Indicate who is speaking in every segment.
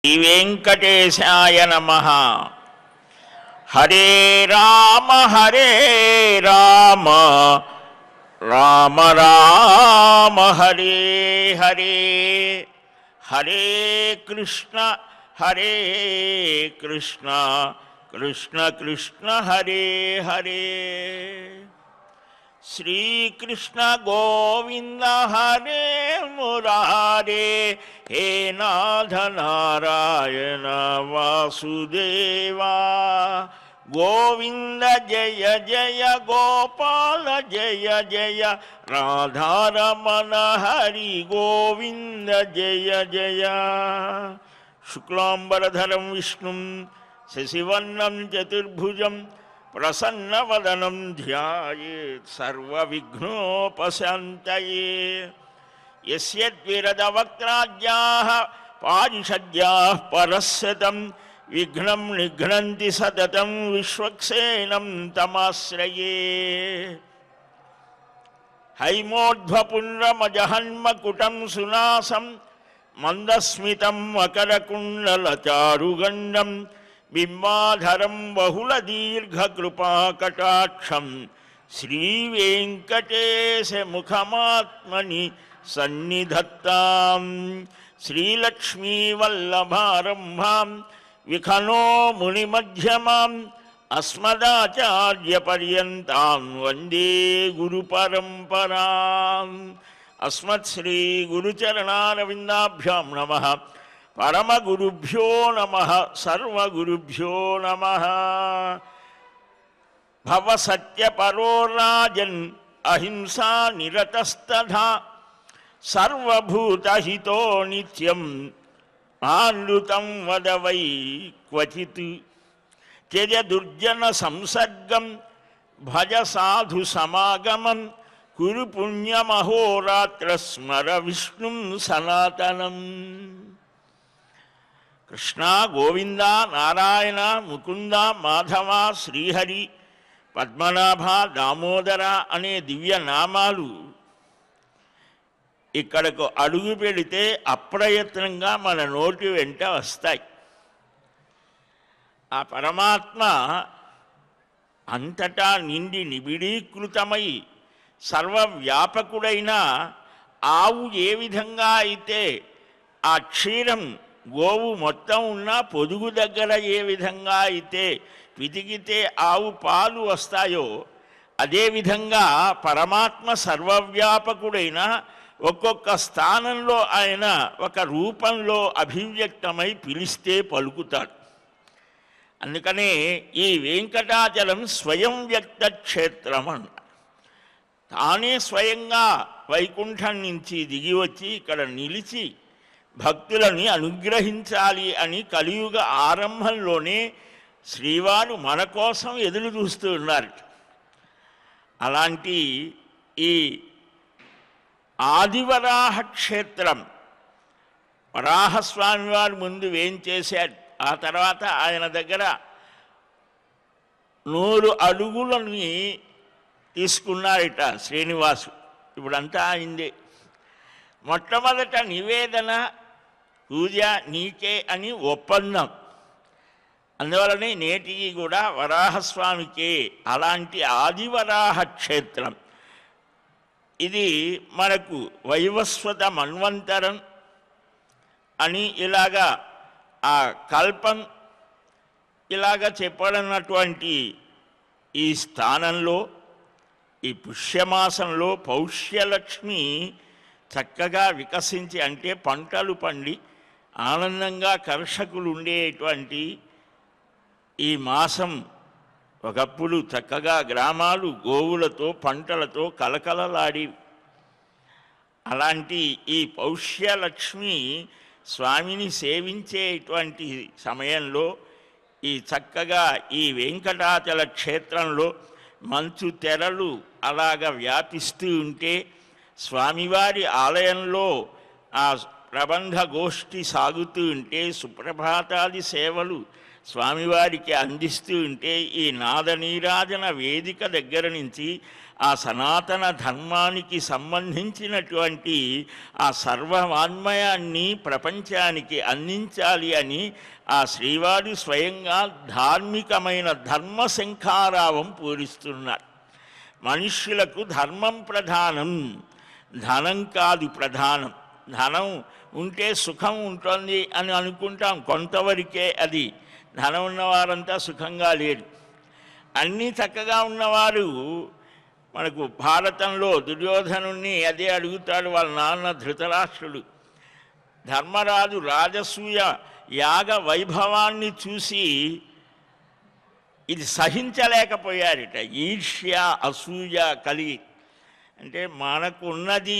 Speaker 1: శ్రీ వెంకటేశాయ నమ హరే రామ హరే రామ రామ రామ హరే హరే హరే కృష్ణ హరే కృష్ణ కృష్ణ కృష్ణ హరే హరే శ్రీకృష్ణ గోవింద హరే మురారే హే నాథ నారాయణ వాసుదేవా గోవింద జయ జయ గోపాల జయ జయ రాధారమణ హరి గోవింద జయ జయ శుక్లాంబరధరం విష్ణుం శశివర్ణం చతుర్భుజం ప్రసన్నవదనం ధ్యాయేత్ సర్వవిఘ్నోపశాంతయే యస్యద్విరదవక్త్రాజ్యాः పారిషద్యాः పరస్యతం విఘ్నం నిఘ్నంతి సతతం విశ్వక్సేనం తమాశ్రయే హైమోర్ధ్వపుండ్రమజహన్మకుటం సునాసం మందస్మితం మకరకుండలచారుగండం బింబాధరం బహుళదీర్ఘకృపాకటాక్షం శ్రీవేంకటేశముఖమాత్మని సన్నిధత్తాం శ్రీలక్ష్మీవల్లభారంభాం విఖనో మునిమధ్యమాం అస్మదాచార్యపర్యంతాం వందే గురుపరంపరాం అస్మత్శ్రీ గురుచరణారవిందాభ్యాం నమ పరమగురుభ్యో నమ సర్వగురుభ్యో నమ భవసత్యపరో రాజన్ అహింసా నిరతస్తథా సర్వభూతహితో నిత్యం ఆనృతం వద వై క్వచిత్ త్యజ దుర్జన సంసర్గం భజ సాధు సమాగమం కురు పుణ్యమహోరాత్ర స్మర విష్ణుం సనాతనం కృష్ణ గోవింద నారాయణ ముకుంద మాధవ శ్రీహరి పద్మనాభ దామోదర అనే దివ్య నామాలు ఇక్కడకు అడుగు పెడితే అప్రయత్నంగా మన నోటి వెంట వస్తాయి ఆ పరమాత్మ అంతటా నిండి నిబిడీకృతమై సర్వవ్యాపకుడైన ఆవు ఏ విధంగా అయితే ఆ క్షీరం గోవు మొత్తం ఉన్న పొదుగు దగ్గర ఏ విధంగా అయితే పితికితే ఆవు పాలు వస్తాయో అదేవిధంగా పరమాత్మ సర్వవ్యాపకుడైన ఒక్కొక్క స్థానంలో ఆయన ఒక రూపంలో అభివ్యక్తమై పిలిస్తే పలుకుతాడు అందుకనే ఈ వెంకటాచలం స్వయం వ్యక్త క్షేత్రం అన్న తానే స్వయంగా వైకుంఠం నుంచి దిగి వచ్చి ఇక్కడ నిలిచి భక్తులని అనుగ్రహించాలి అని కలియుగ ఆరంభంలోనే శ్రీవారు మన కోసం ఎదురు చూస్తూ ఉన్నారు అలాంటి ఈ ఆదివరాహ క్షేత్రం వరాహస్వామి వారు ముందు ఏం చేశారు ఆ తర్వాత ఆయన దగ్గర నూరు అడుగులని తీసుకున్నారట శ్రీనివాసు ఇప్పుడంతా అయిందే మొట్టమొదట నివేదన పూజ నీకే అని ఒప్పందం అందువలనే నేటికి కూడా వరాహస్వామికే అలాంటి ఆదివరాహ క్షేత్రం ఇది మనకు వైవస్వత మన్వంతరం అని ఇలాగా ఆ కల్పం ఇలాగ చెప్పడన్నటువంటి ఈ స్థానంలో ఈ పుష్యమాసంలో పౌష్యలక్ష్మి చక్కగా వికసించి అంటే పంటలు పండి ఆనందంగా కర్షకులు ఉండేటువంటి ఈ మాసం ఒకప్పుడు చక్కగా గ్రామాలు గోవులతో పంటలతో కలకలలాడి అలాంటి ఈ పౌష్యలక్ష్మి స్వామిని సేవించేటువంటి సమయంలో ఈ చక్కగా ఈ వెంకటాచల క్షేత్రంలో మంచు తెరలు అలాగ వ్యాపిస్తూ ఉంటే స్వామివారి ఆలయంలో ఆ ప్రబంధ గోష్ఠి సాగుతూ ఉంటే సుప్రభాతాది సేవలు స్వామివారికి అందిస్తూ ఉంటే ఈ నాదనీరాజన వేదిక దగ్గర నుంచి ఆ సనాతన ధర్మానికి సంబంధించినటువంటి ఆ సర్వవాన్మయాన్ని ప్రపంచానికి అందించాలి అని ఆ శ్రీవారు స్వయంగా ధార్మికమైన ధర్మ శంఖారావం పూరిస్తున్నారు మనుష్యులకు ధర్మం ప్రధానం ధనం కాదు ప్రధానం ధనం ఉంటే సుఖం ఉంటుంది అని అనుకుంటాం కొంతవరకే అది ధనం ఉన్నవారంతా సుఖంగా లేరు అన్నీ చక్కగా ఉన్నవారు మనకు భారతంలో దుర్యోధనుణ్ణి అదే అడుగుతాడు వాళ్ళ నాన్న ధృతరాష్ట్రుడు ధర్మరాజు రాజసూయ యాగ వైభవాన్ని చూసి ఇది సహించలేకపోయారట ఈర్ష్య అసూయ కలి అంటే మనకున్నది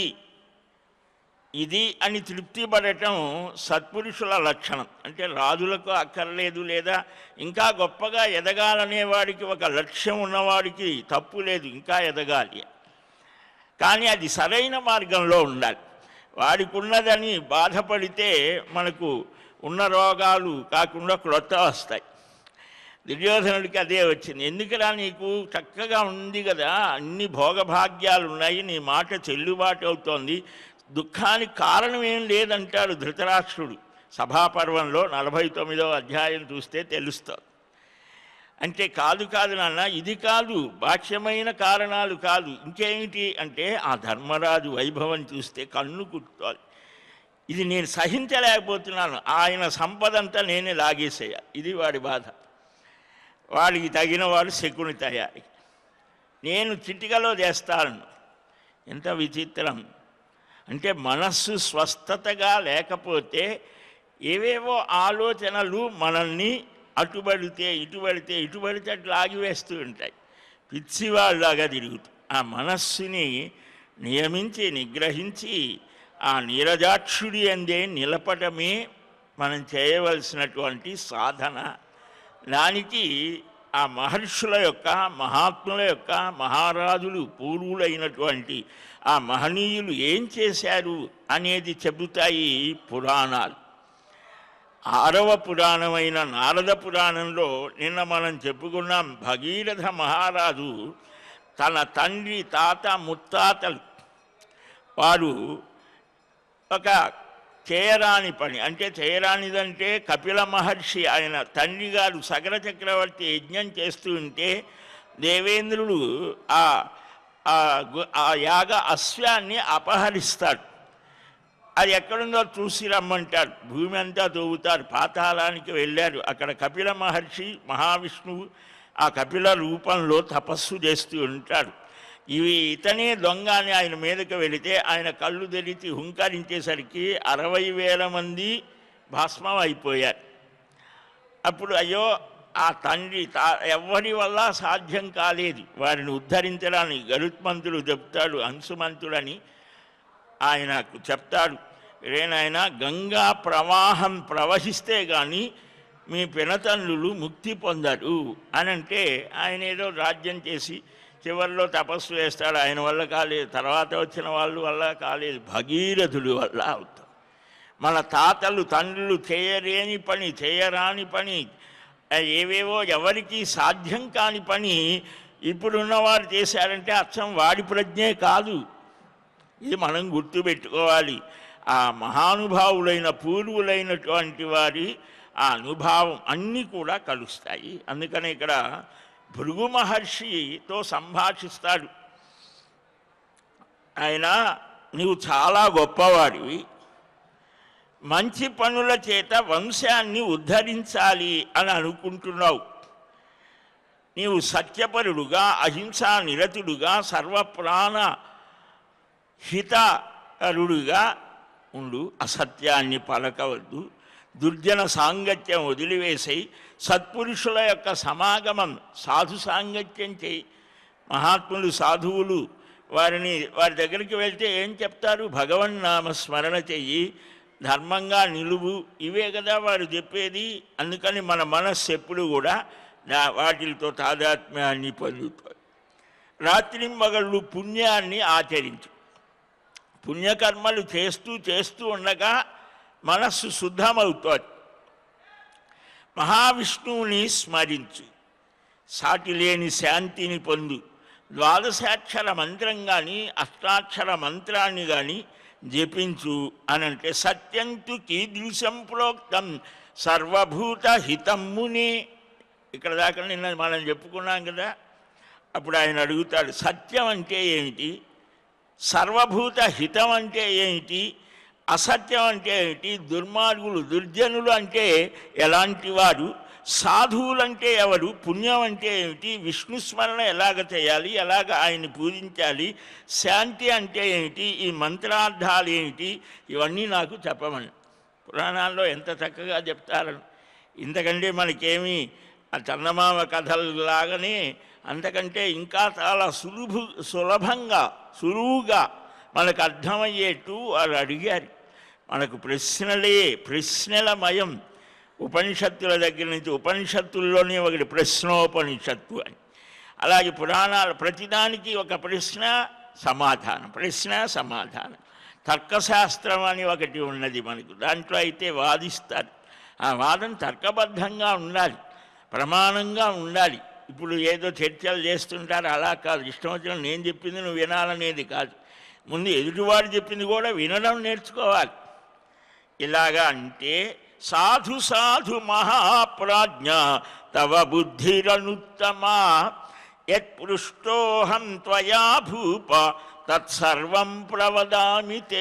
Speaker 1: ఇది అని తృప్తి పడటం సత్పురుషుల లక్షణం అంటే రాజులకు అక్కర్లేదు లేదా ఇంకా గొప్పగా ఎదగాలనే వాడికి ఒక లక్ష్యం ఉన్నవాడికి తప్పు లేదు ఇంకా ఎదగాలి కానీ అది సరైన మార్గంలో ఉండాలి వాడికి ఉన్నదని బాధపడితే మనకు ఉన్న రోగాలు కాకుండా క్రొత్త వస్తాయి దుర్యోధనుడికి అదే వచ్చింది ఎందుకురా నీకు చక్కగా ఉంది కదా అన్ని భోగభాగ్యాలు ఉన్నాయి నీ మాట చెల్లుబాటు అవుతోంది దుఃఖానికి కారణం ఏం లేదంటాడు ధృతరాష్ట్రుడు సభాపర్వంలో నలభై తొమ్మిదవ అధ్యాయం చూస్తే తెలుస్తుంది అంటే కాదు కాదు నాన్న ఇది కాదు బాహ్యమైన కారణాలు కాదు ఇంకేమిటి అంటే ఆ ధర్మరాజు వైభవం చూస్తే కన్ను కుట్టుకోవాలి ఇది నేను సహించలేకపోతున్నాను ఆయన సంపదంతా నేనే లాగేసేయాలి ఇది వాడి బాధ వాడికి తగిన వాడు శకుని తయారీ నేను చిటికలో చేస్తాను ఎంత విచిత్రం అంటే మనస్సు స్వస్థతగా లేకపోతే ఏవేవో ఆలోచనలు మనల్ని అటుబడితే ఇటుబడితే ఇటుబడితే అట్లా ఆగివేస్తూ ఉంటాయి పిచ్చివాళ్ళలాగా తిరుగుతూ ఆ మనస్సుని నియమించి నిగ్రహించి ఆ నీరజాక్షుడి అందే నిలపటమే మనం చేయవలసినటువంటి సాధన దానికి ఆ మహర్షుల యొక్క మహాత్ముల యొక్క మహారాజులు పూర్వులైనటువంటి ఆ మహనీయులు ఏం చేశారు అనేది చెబుతాయి పురాణాలు ఆరవ పురాణమైన నారద పురాణంలో నిన్న మనం చెప్పుకున్నాం భగీరథ మహారాజు తన తండ్రి తాత ముత్తాతలు వారు ఒక చేయరాని పని అంటే చేయరానిదంటే కపిల మహర్షి ఆయన తండ్రి గారు సగర చక్రవర్తి యజ్ఞం చేస్తూ ఉంటే దేవేంద్రుడు ఆ ఆ గు- ఆ యాగ అశ్వాన్ని అపహరిస్తాడు అది ఎక్కడుందో చూసి రమ్మంటారు భూమి అంతా తవ్వుతారు పాతాళానికి వెళ్ళారు అక్కడ కపిల మహర్షి మహావిష్ణువు ఆ కపిల రూపంలో తపస్సు చేస్తూ ఉంటాడు ఇవి ఇతనే దొంగ అని ఆయన మీదకి వెళితే ఆయన కళ్ళు తెరిచి హుంకరించేసరికి అరవై వేల మంది భస్మం అయిపోయారు అప్పుడు అయ్యో ఆ తండ్రి తా ఎవరి వల్ల సాధ్యం కాలేదు వారిని ఉద్ధరించడానికి గరుత్మంతుడు చెప్తాడు అంశుమంతుడని ఆయనకు చెప్తాడు రేనాయన గంగా ప్రవాహం ప్రవహిస్తే కానీ మీ పినతండ్రులు ముక్తి పొందరు అని అంటే ఆయన ఏదో రాజ్యం చేసి చివరిలో తపస్సు వేస్తాడు ఆయన వల్ల కాలేదు తర్వాత వచ్చిన వాళ్ళ వల్ల కాలేదు భగీరథుడి వల్ల అవుతాం మన తాతలు తండ్రులు చేయలేని పని చేయరాని పని ఆ, ఏవేవో ఎవరికి సాధ్యం కాని పని ఇప్పుడున్నవారు చేశారంటే అచ్చం వాడి ప్రజ్ఞే కాదు ఇది మనం గుర్తుపెట్టుకోవాలి ఆ మహానుభావులైన పూర్వులైనటువంటి వారి ఆ అనుభావం అన్నీ కూడా కలుస్తాయి అందుకని ఇక్కడ భృగు మహర్షితో సంభాషిస్తాడు ఆయన నీవు చాలా గొప్పవాడివి మంచి పనుల చేత వంశాన్ని ఉద్ధరించాలి అని అనుకుంటున్నావు నీవు సత్యపరుడుగా అహింసా నిరతుడుగా సర్వప్రాణ హితకరుడుగా ఉండు అసత్యాన్ని పలకవద్దు దుర్జన సాంగత్యం వదిలివేసేయి సత్పురుషుల యొక్క సమాగమం సాధు సాంగత్యం చేయి మహాత్ములు సాధువులు వారిని వారి దగ్గరికి వెళ్తే ఏం చెప్తారు భగవన్నామ స్మరణ చెయ్యి ధర్మంగా నిలువు ఇవే కదా వారు చెప్పేది అందుకని మన మనస్సు ఎప్పుడు కూడా దా- వాటితో తాదాత్మ్యాన్ని పొందుతుంది రాత్రి మగళ్ళు పుణ్యాన్ని ఆచరించు పుణ్యకర్మలు చేస్తూ చేస్తూ ఉండగా మనస్సు శుద్ధమవుతోంది మహావిష్ణువుని స్మరించు సాటి లేని శాంతిని పొందు ద్వాదశాక్షర మంత్రం కానీ అష్టాక్షర మంత్రాన్ని కానీ జపించు అనంటే సత్యంతు కీదృశం ప్రోక్తం సర్వభూత హితమ్మునే ఇక్కడ దాకా నిన్న మనం చెప్పుకున్నాం కదా అప్పుడు ఆయన అడుగుతాడు సత్యం అంటే ఏమిటి సర్వభూత హితం అంటే ఏమిటి అసత్యం అంటే ఏమిటి దుర్మార్గులు దుర్జనులు అంటే ఎలాంటి వారు సాధువులంటే ఎవరు పుణ్యం అంటే ఏమిటి విష్ణు స్మరణ ఎలాగ చేయాలి ఎలాగ ఆయన్ని పూజించాలి శాంతి అంటే ఏమిటి ఈ మంత్రార్థాలు ఏమిటి ఇవన్నీ నాకు చెప్పమని పురాణాల్లో ఎంత చక్కగా చెప్తారని ఇంతకంటే మనకేమీ ఆ చందమామ కథలాగానే అంతకంటే ఇంకా చాలా సులుభు సులభంగా సులువుగా మనకు అర్థమయ్యేట్టు వారు అడిగారు మనకు ప్రశ్నలే ప్రశ్నలమయం ఉపనిషత్తుల దగ్గర నుంచి ఉపనిషత్తుల్లోనే ఒకటి ప్రశ్నోపనిషత్తు అని అలాగే పురాణాలు ప్రతిదానికి ఒక ప్రశ్న సమాధానం ప్రశ్న సమాధానం తర్కశాస్త్రం అని ఒకటి ఉన్నది మనకు దాంట్లో అయితే వాదిస్తారు ఆ వాదన తర్కబద్ధంగా ఉండాలి ప్రమాణంగా ఉండాలి ఇప్పుడు ఏదో చర్చలు చేస్తుంటారు అలా కాదు ఇష్టం వచ్చిన నేను చెప్పింది నువ్వు వినాలనేది కాదు ముందు ఎదుటివాడు చెప్పింది కూడా వినడం నేర్చుకోవాలి ఇలాగా అంటే సాధు సాధు మహాప్రాజ్ఞ తవ బుద్ధిరనుత్తమా యత్పృష్టోహం త్వయా భూప తత్సర్వం ప్రవదామి తే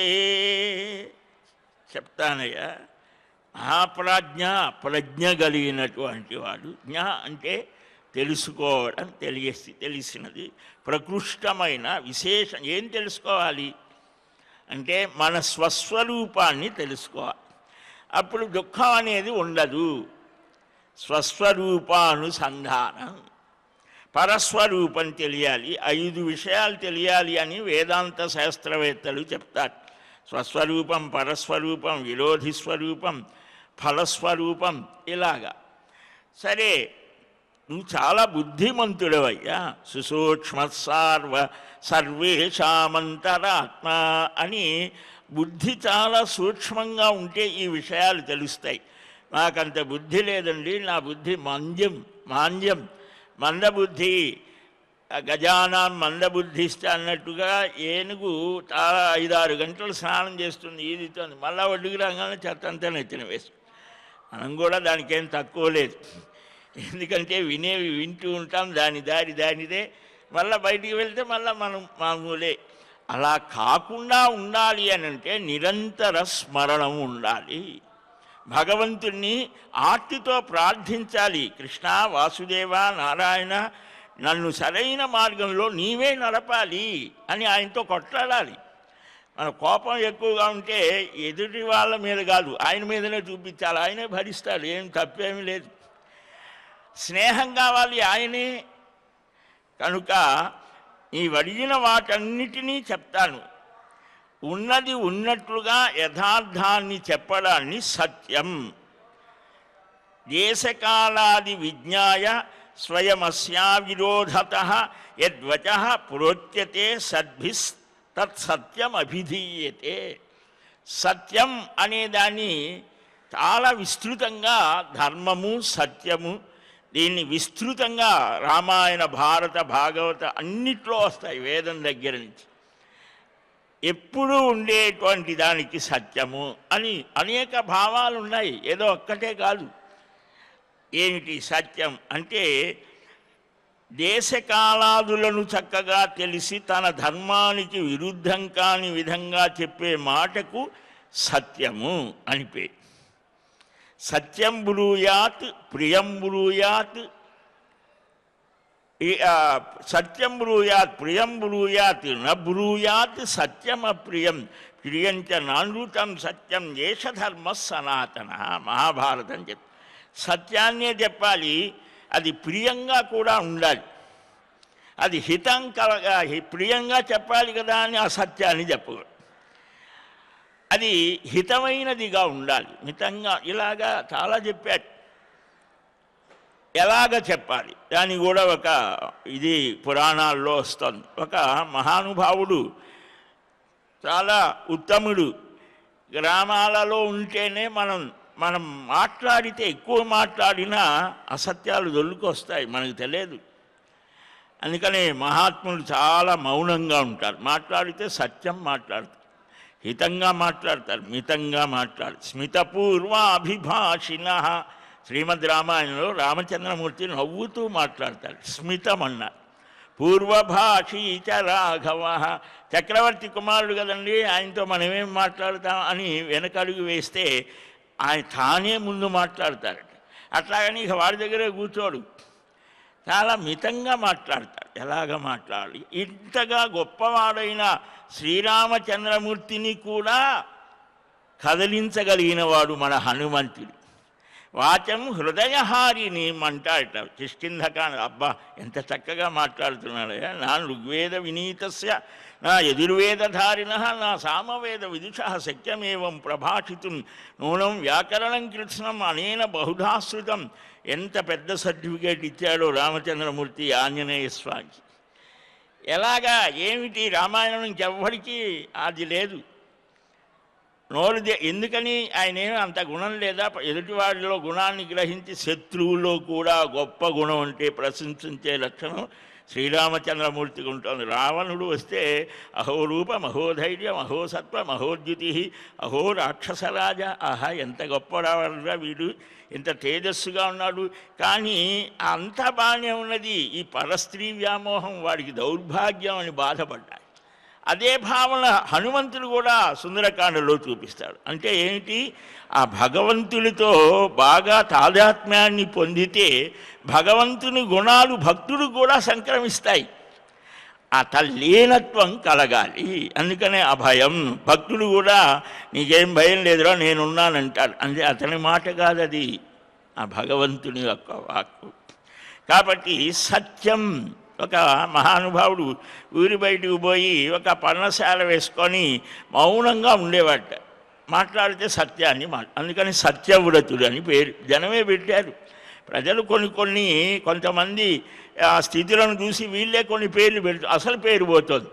Speaker 1: చెప్తానయ్యా మహాప్రాజ్ఞ ప్రజ్ఞ కలిగినటువంటి వాడు జ్ఞ అంటే తెలుసుకోవడం తెలియసి తెలిసినది ప్రకృష్టమైన విశేషం ఏం తెలుసుకోవాలి అంటే మన స్వస్వరూపాన్ని తెలుసుకోవాలి అప్పుడు దుఃఖం అనేది ఉండదు స్వస్వరూపానుసంధానం పరస్వరూపం తెలియాలి ఐదు విషయాలు తెలియాలి అని వేదాంత శాస్త్రవేత్తలు చెప్తారు స్వస్వరూపం పరస్వరూపం విరోధి స్వరూపం ఫలస్వరూపం ఇలాగా సరే నువ్వు చాలా బుద్ధిమంతుడవయ్యా సుసూక్ష్మ సార్వ సర్వేషామంతరాత్మ అని బుద్ధి చాలా సూక్ష్మంగా ఉంటే ఈ విషయాలు తెలుస్తాయి నాకంత బుద్ధి లేదండి నా బుద్ధి మంద్యం మాంద్యం మందబుద్ధి గజానాం మందబుద్ధిస్తే అన్నట్టుగా ఏనుగు చాలా ఐదారు గంటలు స్నానం చేస్తుంది ఈదితోంది మళ్ళా ఒడ్డుకు రాగానే చెత్త అంతా నెత్తిన వేసు మనం కూడా దానికేం తక్కువ లేదు ఎందుకంటే వినేవి వింటూ ఉంటాం దాని దారి దానిదే మళ్ళీ బయటికి వెళ్తే మళ్ళీ మనం మామూలే అలా కాకుండా ఉండాలి అని అంటే నిరంతర స్మరణం ఉండాలి భగవంతుణ్ణి ఆర్తితో ప్రార్థించాలి కృష్ణ వాసుదేవ నారాయణ నన్ను సరైన మార్గంలో నీవే నడపాలి అని ఆయనతో కొట్లాడాలి మన కోపం ఎక్కువగా ఉంటే ఎదుటి వాళ్ళ మీద కాదు ఆయన మీదనే చూపించాలి ఆయనే భరిస్తాడు ఏం తప్పేమీ లేదు స్నేహం కావాలి ఆయనే కనుక నీవు అడిగిన వాటన్నిటినీ చెప్తాను ఉన్నది ఉన్నట్లుగా యథార్థాన్ని చెప్పడాన్ని సత్యం దేశకాలాది విజ్ఞాయ స్వయమస్యా విరోధత యద్వచ ప్రోచ్యతే సద్భిస్ తత్సత్యం అభిధీయతే సత్యం అనేదాన్ని చాలా విస్తృతంగా ధర్మము సత్యము దీన్ని విస్తృతంగా రామాయణ భారత భాగవత అన్నిట్లో వస్తాయి వేదం దగ్గర నుంచి ఎప్పుడూ ఉండేటువంటి దానికి సత్యము అని అనేక భావాలు ఉన్నాయి ఏదో ఒక్కటే కాదు ఏమిటి సత్యం అంటే దేశకాలాదులను చక్కగా తెలిసి తన ధర్మానికి విరుద్ధం కాని విధంగా చెప్పే మాటకు సత్యము అని పేరు సత్యం బ్రూయాత్ ప్రియం బ్రూయాత్ ఈ, ఆ, సత్యం బ్రూయాత్ ప్రియం బ్రూయాత్ న బ్రూయాత్ సత్యం అప్రియం ప్రియంచ నానృతం సత్యం ఏషధర్మ సనాతన మహాభారతం చెప్ సత్యాన్నే చెప్పాలి అది ప్రియంగా కూడా ఉండాలి అది హితం కలగా హి- ప్రియంగా చెప్పాలి కదా అని అసత్యాన్ని చెప్పకూడదు అది హితమైనదిగా ఉండాలి మితంగా ఇలాగా చాలా చెప్పాడు ఎలాగ చెప్పాలి దాని కూడా ఒక ఇది పురాణాల్లో వస్తుంది ఒక మహానుభావుడు చాలా ఉత్తముడు గ్రామాలలో ఉంటేనే మనం మనం మాట్లాడితే ఎక్కువ మాట్లాడినా అసత్యాలు దొల్లుకొస్తాయి మనకు తెలియదు అందుకని మహాత్ములు చాలా మౌనంగా ఉంటారు మాట్లాడితే సత్యం మాట్లాడతారు హితంగా మాట్లాడతారు మితంగా మాట్లాడు స్మితపూర్వ అభిభాషిణ శ్రీమద్ రామాయణంలో రామచంద్రమూర్తి నవ్వుతూ మాట్లాడతాడు స్మితం అన్నారు పూర్వభాషీచ రాఘవ చక్రవర్తి కుమారుడు కదండి ఆయనతో మనమేం మాట్లాడతాం అని వెనకడుగు వేస్తే ఆయన తానే ముందు మాట్లాడతారట అట్లాగని ఇక వాడి దగ్గరే కూర్చోడు చాలా మితంగా మాట్లాడతాడు ఎలాగ మాట్లాడాలి ఇంతగా గొప్పవాడైన శ్రీరామచంద్రమూర్తిని కూడా కదిలించగలిగిన వాడు మన హనుమంతుడు వాచం హృదయహారిని అంటాడట కిష్కింధకాన అబ్బా ఎంత చక్కగా మాట్లాడుతున్నాడయ్యా నా ఋగ్వేద వినీతస్య నా యజుర్వేదధారిణ నా సామవేద విదుష శక్యమేవం ప్రభాషితుం నూనం వ్యాకరణం కృష్ణం అనేన బహుధాశ్రుతం ఎంత పెద్ద సర్టిఫికేట్ ఇచ్చాడో రామచంద్రమూర్తి ఆంజనేయ స్వామికి ఎలాగా ఏమిటి రామాయణం ఇంకెవ్వడికి అది లేదు నోరు దే- ఎందుకని ఆయన ఏమీ అంత గుణం లేదా ఎదుటివాడిలో గుణాన్ని గ్రహించి శత్రువులో కూడా గొప్ప గుణం అంటే ప్రశంసించే లక్షణం శ్రీరామచంద్రమూర్తికి ఉంటుంది రావణుడు వస్తే అహో రూపం అహో ధైర్యం అహో సత్వం అహోద్యుతి అహో రాక్షసరాజ ఆహా ఎంత గొప్ప రావణురా వీడు ఎంత తేజస్సుగా ఉన్నాడు కానీ అంతా బాగానే ఉన్నది ఈ పరస్త్రీ వ్యామోహం వాడికి దౌర్భాగ్యం అని బాధపడ్డాడు అదే భావన హనుమంతుడు కూడా సుందరకాండలో చూపిస్తాడు అంటే ఏమిటి ఆ భగవంతుడితో బాగా తాదాత్మ్యాన్ని పొందితే భగవంతుని గుణాలు భక్తుడు కూడా సంక్రమిస్తాయి ఆ తల్లీనత్వం కలగాలి అందుకనే ఆ భయం భక్తుడు కూడా నీకేం భయం లేదురా నేనున్నానంటాడు అంటే అతని మాట కాదు అది ఆ భగవంతుని యొక్క వాక్కు కాబట్టి సత్యం ఒక మహానుభావుడు ఊరి బయటకు పోయి ఒక పర్ణశాల వేసుకొని మౌనంగా ఉండేవాట మాట్లాడితే సత్యాన్ని మా అందుకని సత్యవ్రతుడు అని పేరు జనమే పెట్టారు ప్రజలు కొన్ని కొన్ని కొంతమంది ఆ స్థితులను చూసి వీళ్ళే కొన్ని పేర్లు పెడుతూ అసలు పేరు పోతుంది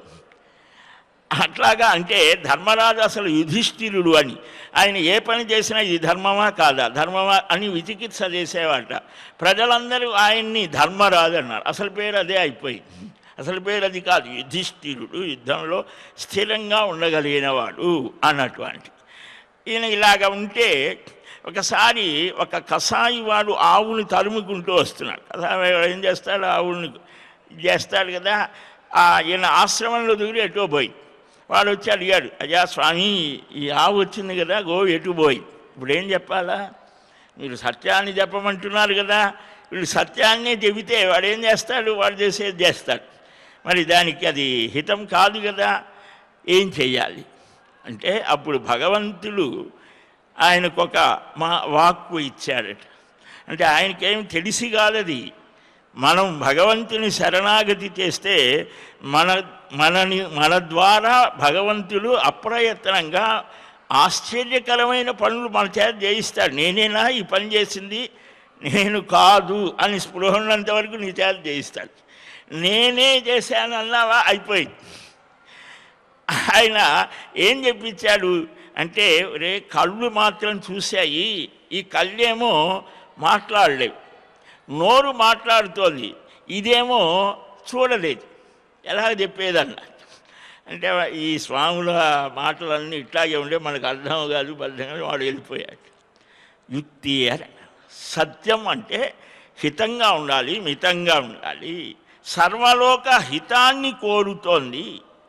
Speaker 1: అట్లాగా అంటే ధర్మరాజు అసలు యుధిష్ఠిరుడు అని ఆయన ఏ పని చేసినా ఇది ధర్మమా కాదా ధర్మమా అని విచికిత్స చేసేవాట ప్రజలందరూ ఆయన్ని ధర్మరాజు అన్నారు అసలు పేరు అదే అయిపోయింది అసలు పేరు అది కాదు యుధిష్ఠిరుడు యుద్ధంలో స్థిరంగా ఉండగలిగినవాడు అన్నటువంటి ఈయన ఇలాగ ఉంటే ఒకసారి ఒక కసాయి వాడు ఆవుని తరుముకుంటూ వస్తున్నాడు కసాయి వాడు ఏం చేస్తాడు ఆవుని చేస్తాడు కదా ఆ ఈయన ఆశ్రమంలో దూరి ఎటో పోయి వాడు వచ్చి అడిగాడు అయ్యా స్వామి ఈ ఆవు వచ్చింది కదా గో ఎటు పోయి ఇప్పుడు ఏం చెప్పాలా మీరు సత్యాన్ని చెప్పమంటున్నారు కదా వీళ్ళు సత్యాన్నే చెబితే వాడు ఏం చేస్తాడు వాడు చేసేది చేస్తాడు మరి దానికి అది హితం కాదు కదా ఏం చెయ్యాలి అంటే అప్పుడు భగవంతుడు ఆయనకొక మా వాక్కు ఇచ్చాడట అంటే ఆయనకేం తెలిసి కాదది మనం భగవంతుని శరణాగతి చేస్తే మన మనని మన ద్వారా భగవంతుడు అప్రయత్నంగా ఆశ్చర్యకరమైన పనులు మన చేత చేయిస్తాడు నేనేనా ఈ పని చేసింది నేను కాదు అని స్పృహ ఉన్నంత వరకు నీ చేత చేయిస్తాడు నేనే చేశాను అన్నావా అయిపోయింది ఆయన ఏం చెప్పించాడు అంటే రే కళ్ళు మాత్రం చూశాయి ఈ కళ్ళేమో మాట్లాడలేవు నోరు మాట్లాడుతోంది ఇదేమో చూడలేదు ఎలా చెప్పేదన్న అంటే ఈ స్వాముల మాటలన్నీ ఇట్లాగే ఉండే మనకు అర్థం కాదు బద్ధం కాదు వాడు వెళ్ళిపోయాడు యుక్తి అని సత్యం అంటే హితంగా ఉండాలి మితంగా ఉండాలి సర్వలోక హితాన్ని కోరుతోంది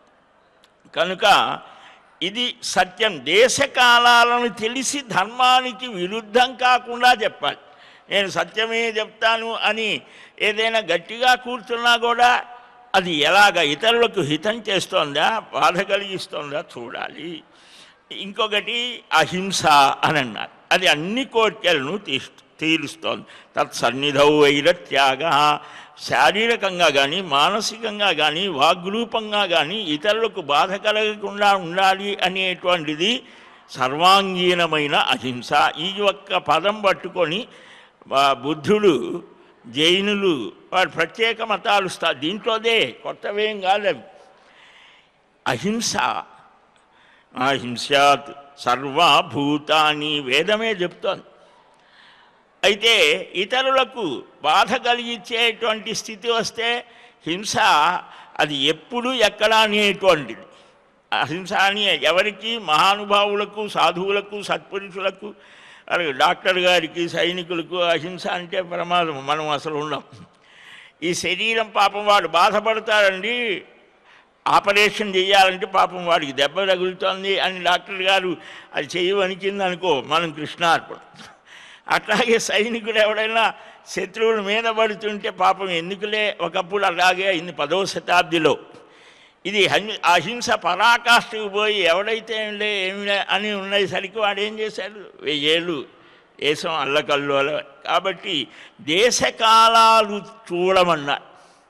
Speaker 1: కనుక ఇది సత్యం దేశకాలాలను తెలిసి ధర్మానికి విరుద్ధం కాకుండా చెప్పాలి నేను సత్యమే చెప్తాను అని ఏదైనా గట్టిగా కూర్చున్నా కూడా అది ఎలాగ ఇతరులకు హితం చేస్తోందా బాధ కలిగిస్తోందా చూడాలి ఇంకొకటి అహింస అని అన్నారు అది అన్ని కోరికలను తీస్ తీరుస్తోంది తత్సన్నిధౌ వైరత్యాగ శారీరకంగా కానీ మానసికంగా కానీ వాగ్రూపంగా కానీ ఇతరులకు బాధ కలగకుండా ఉండాలి అనేటువంటిది సర్వాంగీనమైన అహింస ఈ ఒక్క పదం పట్టుకొని ఆ బుద్ధుడు జైనులు వాడు ప్రత్యేక మతాలు స్థా దీంట్లోదే కొత్తవేం కాదు అవి అహింస అహింసాత్ సర్వభూతాని వేదమే చెప్తోంది అయితే ఇతరులకు బాధ కలిగించేటువంటి స్థితి వస్తే హింస అది ఎప్పుడు ఎక్కడ అనేటువంటిది అహింస అని ఎవరికి మహానుభావులకు సాధువులకు సత్పురుషులకు అలాగే డాక్టర్ గారికి సైనికులకు అహింస అంటే ప్రమాదం మనం అసలు ఉండం ఈ శరీరం పాపం వాడు బాధపడతాడండి ఆపరేషన్ చేయాలంటే పాపం వాడికి దెబ్బ తగులుతోంది అని డాక్టర్ గారు అది చెయ్యి వణికింది అనుకో మనం కృష్ణార్పణ అట్లాగే సైనికుడు ఎవడైనా శత్రువుల మీద పడుతుంటే పాపం ఎందుకులే ఒకప్పుడు అలాగే అయింది పదవ శతాబ్దిలో ఇది హం- అహింస పరాకాష్ఠకు పోయి ఎవడైతే ఏంలే ఏమిలే అని ఉండేసరికి వాడు ఏం చేశాడు వెయ్యేళ్ళు దేశం అల్లకల్లోల కాబట్టి దేశకాలాలు చూడమన్నాడు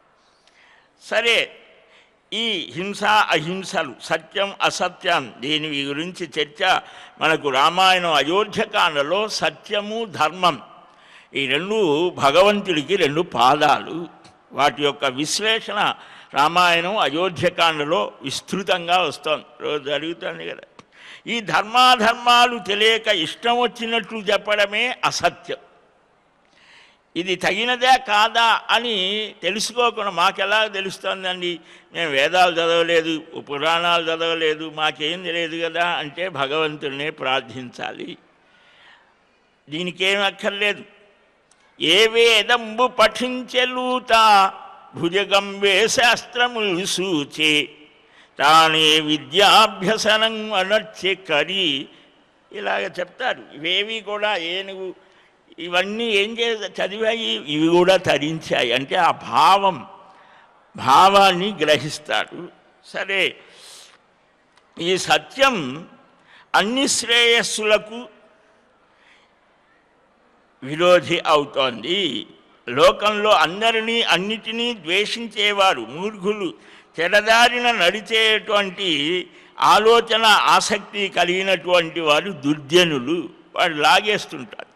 Speaker 1: సరే ఈ హింస అహింసలు సత్యం అసత్యం దీని గురించి చర్చ మనకు రామాయణం అయోధ్యకాండలో సత్యము ధర్మం ఈ రెండు భగవంతుడికి రెండు పాదాలు వాటి యొక్క విశ్లేషణ రామాయణం అయోధ్యకాండలో విస్తృతంగా వస్తోంది రోజు జరుగుతుంది కదా ఈ ధర్మాధర్మాలు తెలియక ఇష్టం వచ్చినట్లు చెప్పడమే అసత్యం ఇది తగినదే కాదా అని తెలుసుకోకుండా మాకెలా తెలుస్తుందండి మేము వేదాలు చదవలేదు పురాణాలు చదవలేదు మాకేం తెలియదు కదా అంటే భగవంతుడినే ప్రార్థించాలి దీనికేం అక్కర్లేదు ఏ వేదంబు పఠించెలూత భుజగంబే శాస్త్రములు సూచే తానే విద్యాభ్యసనం అనర్చె కరి ఇలాగ చెప్తారు ఇవేవి కూడా ఏనుగు ఇవన్నీ ఏం చే చదివాయి ఇవి కూడా తరించాయి అంటే ఆ భావం భావాన్ని గ్రహిస్తాడు సరే ఈ సత్యం అన్ని శ్రేయస్సులకు విరోధి అవుతోంది లోకంలో అందరినీ అన్నిటినీ ద్వేషించేవారు మూర్ఖులు చెడదారిన నడిచేటువంటి ఆలోచన ఆసక్తి కలిగినటువంటి వారు దుర్జనులు వాడు లాగేస్తుంటారు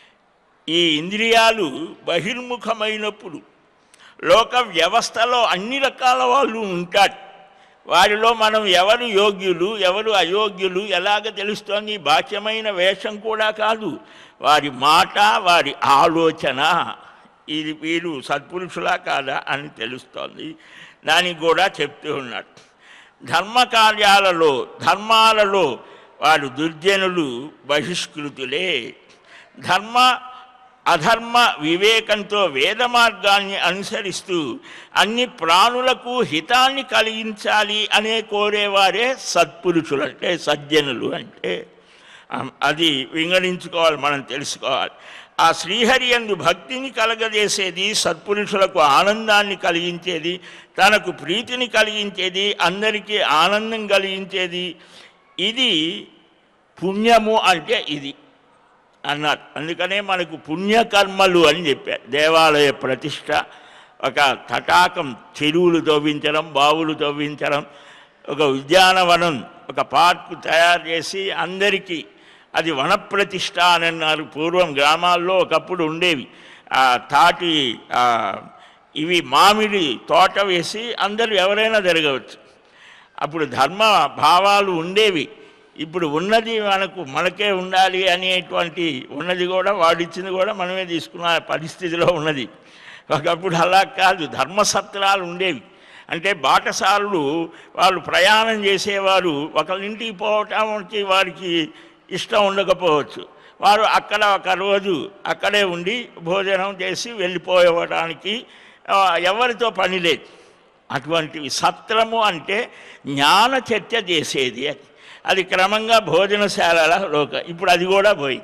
Speaker 1: ఈ ఇంద్రియాలు బహిర్ముఖమైనప్పుడు లోక వ్యవస్థలో అన్ని రకాల వాళ్ళు ఉంటారు వారిలో మనం ఎవరు యోగ్యులు ఎవరు అయోగ్యులు ఎలాగ తెలుస్తోంది బాహ్యమైన వేషం కూడా కాదు వారి మాట వారి ఆలోచన ఇది వీరు సత్పురుషులా కాదా అని తెలుస్తోంది దానికి కూడా చెప్తూ ఉన్నాడు ధర్మ కార్యాలలో ధర్మాలలో వారు దుర్జనులు బహిష్కృతులే ధర్మ అధర్మ వివేకంతో వేద మార్గాన్ని అనుసరిస్తూ అన్ని ప్రాణులకు హితాన్ని కలిగించాలి అనే కోరేవారే సత్పురుషులు అంటే సజ్జనులు అంటే ఆ, అది వింగడించుకోవాలి మనం తెలుసుకోవాలి ఆ శ్రీహరి యందు భక్తిని కలగజేసేది సత్పురుషులకు ఆనందాన్ని కలిగించేది తనకు ప్రీతిని కలిగించేది అందరికీ ఆనందం కలిగించేది ఇది పుణ్యము అంటే ఇది అన్నారు అందుకనే మనకు పుణ్యకర్మలు అని చెప్పారు దేవాలయ ప్రతిష్ట ఒక తటాకం చెరువులు తవ్వించడం బావులు తవ్వించడం ఒక ఉద్యానవనం ఒక పార్కు తయారు చేసి అందరికీ అది వనప్రతిష్ఠ అని అన్నారు పూర్వం గ్రామాల్లో ఒకప్పుడు ఉండేవి ఆ తాటి ఆ, ఇవి మామిడి తోట వేసి అందరూ ఎవరైనా జరగవచ్చు అప్పుడు ధర్మ భావాలు ఉండేవి ఇప్పుడు ఉన్నది మనకు మనకే ఉండాలి అనేటువంటి ఉన్నది కూడా వాడిచ్చింది కూడా మనమే తీసుకున్న పరిస్థితిలో ఉన్నది ఒకప్పుడు అలా కాదు ధర్మసత్రాలు ఉండేవి అంటే బాటసారులు వాళ్ళు ప్రయాణం చేసేవారు ఒకరింటికి పోవటానికి వారికి ఇష్టం ఉండకపోవచ్చు వారు అక్కడ ఒక రోజు అక్కడే ఉండి భోజనం చేసి వెళ్ళిపోవడానికి ఆ, ఎవరితో పని లేదు అటువంటివి సత్రము అంటే జ్ఞాన చర్చ చేసేది అది అది క్రమంగా భోజనశాలల లోక ఇప్పుడు అది కూడా పోయి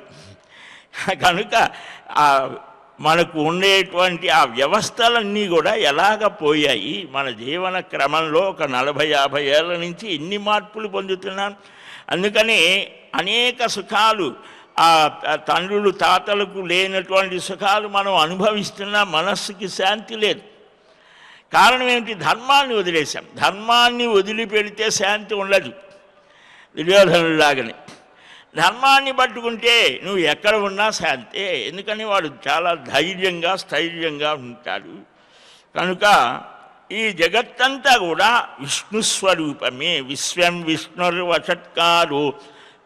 Speaker 1: కనుక ఆ మనకు ఉండేటువంటి ఆ వ్యవస్థలన్నీ కూడా ఎలాగ పోయాయి మన జీవన క్రమంలో ఒక నలభై యాభై ఏళ్ళ నుంచి ఎన్ని మార్పులు పొందుతున్నాం అందుకని అనేక సుఖాలు ఆ ఆ తండ్రులు తాతలకు లేనటువంటి సుఖాలు మనం అనుభవిస్తున్నా మనస్సుకి శాంతి లేదు కారణం ఏమిటి ధర్మాన్ని వదిలేశాం ధర్మాన్ని వదిలిపెడితే శాంతి ఉండదు దుర్యోధనులాగానే ధర్మాన్ని పట్టుకుంటే నువ్వు ఎక్కడ ఉన్నా శాంతే ఎందుకని వాడు చాలా ధైర్యంగా స్థైర్యంగా ఉంటాడు కనుక ఈ జగత్తంతా కూడా విష్ణు స్వరూపమే విశ్వం విష్ణుర్వషట్కారు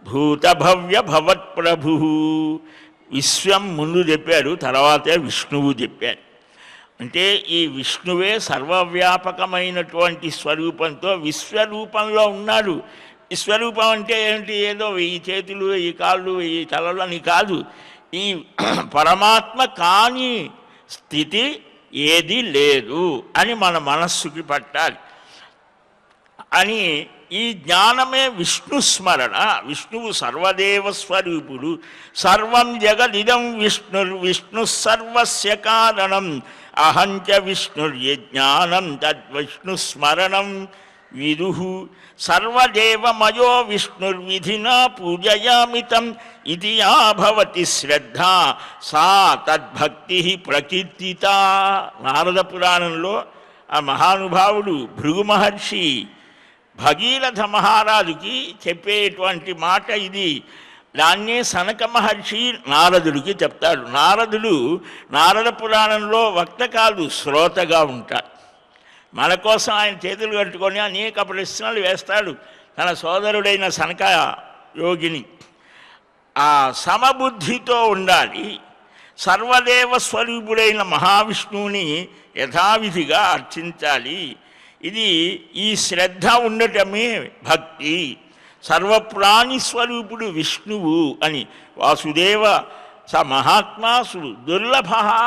Speaker 1: భూతభవ్య భవత్ప్రభు విశ్వం ముందు చెప్పాడు తర్వాతే విష్ణువు చెప్పాడు అంటే ఈ విష్ణువే సర్వవ్యాపకమైనటువంటి స్వరూపంతో విశ్వరూపంలో ఉన్నాడు విశ్వరూపం అంటే ఏంటి ఏదో వెయ్యి చేతులు వెయ్యి కాళ్ళు వెయ్యి తలలు అని కాదు ఈ పరమాత్మ కాని స్థితి ఏది లేదు అని మన మనస్సుకి పట్టాలి అని ఈ జ్ఞానమే విష్ణు స్మరణ విష్ణువు సర్వదేవ స్వరూపుడు సర్వం జగదిదం విష్ణుర్ విష్ణు సర్వస్య కారణం అహంచ విష్ణుర్యజ్ఞానం తద్విష్ణు స్మరణం విదుహు సర్వదేవమయో విష్ణుర్విధినా పూజయామితం ఇది యా భవతి శ్రద్ధ సా తద్భక్తి ప్రకీర్తిత నారద పురాణంలో ఆ మహానుభావుడు భృగు మహర్షి భగీరథ మహారాజుకి చెప్పేటువంటి మాట ఇది దాన్నే సనక మహర్షి నారదుడికి చెప్తాడు నారదుడు నారద పురాణంలో వక్త కాదు శ్రోతగా ఉంటాడు మన కోసం ఆయన చేతులు కట్టుకొని అనేక ప్రశ్నలు వేస్తాడు తన సోదరుడైన సనక యోగిని ఆ సమబుద్ధితో ఉండాలి సర్వదేవ స్వరూపుడైన మహావిష్ణువుని యథావిధిగా అర్చించాలి ఇది ఈ శ్రద్ధ ఉండటమే భక్తి సర్వప్రాణి స్వరూపుడు విష్ణువు అని వాసుదేవ స మహాత్మాసు దుర్లభ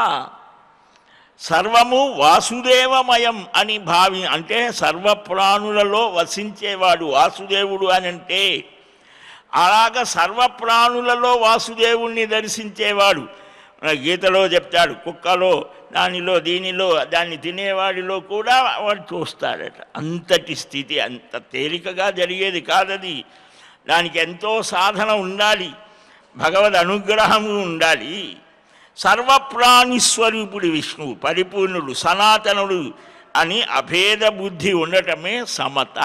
Speaker 1: సర్వము వాసుదేవమయం అని భావి అంటే సర్వప్రాణులలో వసించేవాడు వాసుదేవుడు అని అంటే అలాగ సర్వప్రాణులలో వాసుదేవుణ్ణి దర్శించేవాడు మన గీతలో చెప్తాడు కుక్కలో దానిలో దీనిలో దాన్ని తినేవాడిలో కూడా వాడు చూస్తాడట అంతటి స్థితి అంత తేలికగా జరిగేది కాదది దానికి ఎంతో సాధన ఉండాలి భగవద్ అనుగ్రహము ఉండాలి సర్వప్రాణి స్వరూపుడు విష్ణువు పరిపూర్ణుడు సనాతనుడు అని అభేద బుద్ధి ఉండటమే సమత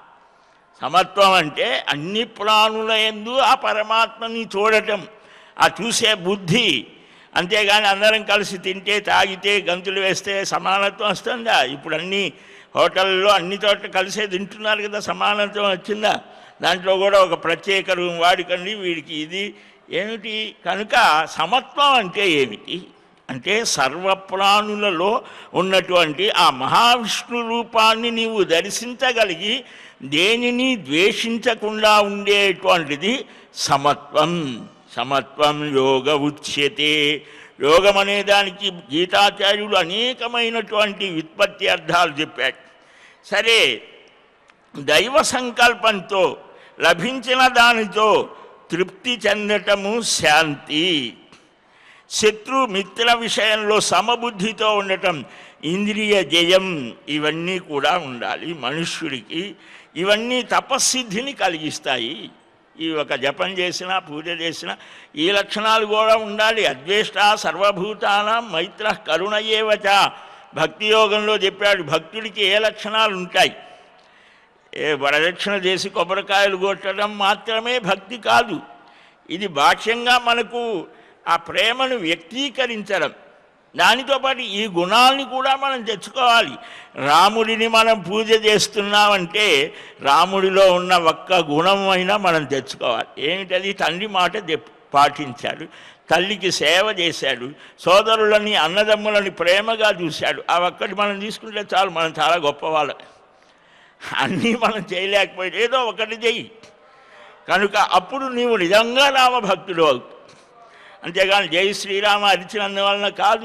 Speaker 1: సమత్వం అంటే అన్ని ప్రాణుల ఎందు ఆ పరమాత్మని చూడటం ఆ చూసే బుద్ధి అంతేగాని అందరం కలిసి తింటే తాగితే గంతులు వేస్తే సమానత్వం వస్తుందా ఇప్పుడు అన్ని హోటల్లో అన్ని చోట్ల కలిసే తింటున్నారు కదా సమానత్వం వచ్చిందా దాంట్లో కూడా ఒక ప్రత్యేక రూమ్ వాడికండి వీడికి ఇది ఏమిటి కనుక సమత్వం అంటే ఏమిటి అంటే సర్వప్రాణులలో ఉన్నటువంటి ఆ మహావిష్ణు రూపాన్ని నీవు దర్శించగలిగి దేనిని ద్వేషించకుండా ఉండేటువంటిది సమత్వం సమత్వం యోగ ఉచ్యతే యోగం అనే దానికి గీతాచార్యుడు అనేకమైనటువంటి వ్యుత్పత్తి అర్థాలు చెప్పాడు సరే దైవ సంకల్పంతో లభించిన దానితో తృప్తి చెందటము శాంతి శత్రు మిత్ర విషయంలో సమబుద్ధితో ఉండటం ఇంద్రియ జయం ఇవన్నీ కూడా ఉండాలి మనుష్యుడికి ఇవన్నీ తపస్సిద్ధిని కలిగిస్తాయి ఈ ఒక జపం చేసినా పూజ చేసినా ఈ లక్షణాలు కూడా ఉండాలి అద్వేష్ట సర్వభూతానం మైత్ర కరుణయేవచ భక్తి యోగంలో చెప్పాడు భక్తుడికి ఏ లక్షణాలు ఉంటాయి ఏ వరదక్షిణ చేసి కొబ్బరికాయలు కొట్టడం మాత్రమే భక్తి కాదు ఇది బాహ్యంగా మనకు ఆ ప్రేమను వ్యక్తీకరించడం దానితో పాటు ఈ గుణాలని కూడా మనం తెచ్చుకోవాలి రాముడిని మనం పూజ చేస్తున్నామంటే రాముడిలో ఉన్న ఒక్క గుణం అయినా మనం తెచ్చుకోవాలి ఏమిటది తండ్రి మాట తెప్- పాటించాడు తల్లికి సేవ చేశాడు సోదరులని అన్నదమ్ములని ప్రేమగా చూశాడు ఆ ఒక్కటి మనం తీసుకుంటే చాలు మనం చాలా గొప్పవాళ్ళం అన్నీ మనం చేయలేకపోతే ఏదో ఒకటి చెయ్యి కనుక అప్పుడు నీవు నిజంగా రామభక్తుడు అవుతావు అంతేగాని జై శ్రీరామ అరిచినందువలన కాదు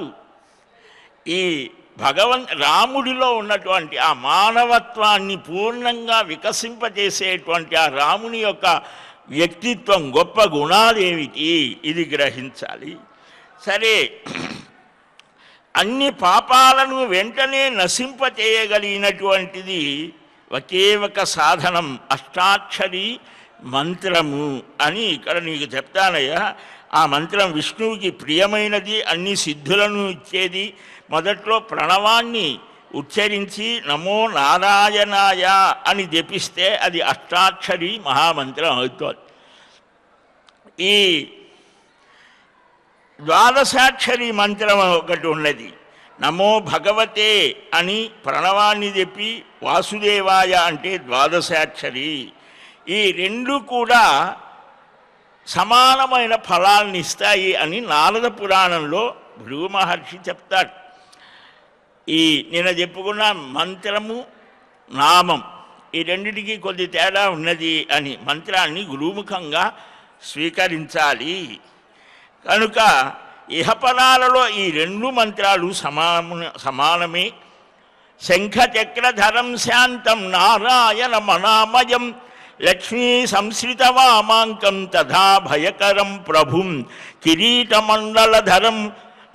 Speaker 1: ఈ భగవన్ రాముడిలో ఉన్నటువంటి ఆ మానవత్వాన్ని పూర్ణంగా వికసింపజేసేటువంటి ఆ రాముని యొక్క వ్యక్తిత్వం గొప్ప గుణాలు ఏమిటి ఇది గ్రహించాలి సరే అన్ని పాపాలను వెంటనే నశింపచేయగలిగినటువంటిది ఒకే ఒక సాధనం అష్టాక్షరి మంత్రము అని ఇక్కడ నీకు చెప్తానయ్యా ఆ మంత్రం విష్ణువుకి ప్రియమైనది అన్ని సిద్ధులను ఇచ్చేది మొదట్లో ప్రణవాన్ని ఉచ్చరించి నమో నారాయణాయ అని జపిస్తే అది అష్టాక్షరి మహామంత్రం అవుతుంది ఈ ద్వాదశాక్షరి మంత్రం ఒకటి ఉన్నది నమో భగవతే అని ప్రణవాన్ని చెప్పి వాసుదేవాయ అంటే ద్వాదశాక్షరి ఈ రెండు కూడా సమానమైన ఫలాలను ఇస్తాయి అని నారద పురాణంలో భృగు మహర్షి చెప్తాడు ఈ నిన్న చెప్పుకున్న మంత్రము నామం ఈ రెండిటికి కొద్ది తేడా ఉన్నది అని మంత్రాన్ని గురుముఖంగా స్వీకరించాలి కనుక ఇహపరాలలో ఈ రెండు మంత్రాలు సమాన సమానమే శంఖచక్రధరం శాంతం నారాయణ మనామయం లక్ష్మీ సంశ్రితవామాంకం తథా భయకరం ప్రభుం కిరీటమండలధరం